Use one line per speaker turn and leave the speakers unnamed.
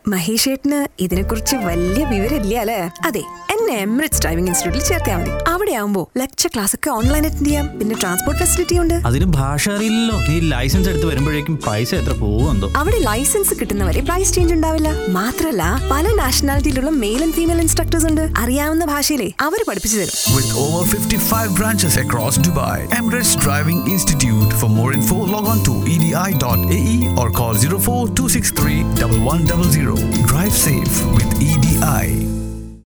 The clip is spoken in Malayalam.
മഹേഷ് ഏട്ടന് ഇതിനെക്കുറിച്ച് വലിയ വിവരമില്ല അല്ലേ അതെ എന്നെ എമിറേറ്റ്സ് ഡ്രൈവിംഗ് ഇൻസ്റ്റിറ്റ്യൂട്ടിൽ ചേർത്താൽ മതി അവിടെ ആവുമ്പോ ലെക്ചർ ക്ലാസ് ഒക്കെ ഓൺലൈൻ അറ്റൻഡ് ചെയ്യാം പിന്നെ ട്രാൻസ്പോർട്ട് ഫെസിലിറ്റി ഉണ്ട്
അതിന് ഭാഷ അറിയില്ലല്ലോ നീ ലൈസൻസ് എടുത്ത് വരുമ്പോഴേക്കും പൈസ എത്ര പോകുമെന്തോ
അവിടെ ലൈസൻസ് കിട്ടുന്നവരെ പ്രൈസ് ചേഞ്ച് ഉണ്ടാവില്ല മാത്രല്ല പല നാഷണാലിറ്റിയിലുള്ള മെയിൽ ആൻഡ് ഫീമെയിൽ ഇൻസ്ട്രക്ടേഴ്സ് ഉണ്ട് അറിയാവുന്ന ഭാഷയിലെ അവർ പഠിപ്പിച്ചു തരും
With over 55 branches across Dubai, Emirates Driving Institute. For more info, log on to edi.ae or call 04 263 1100. Drive safe with EDI.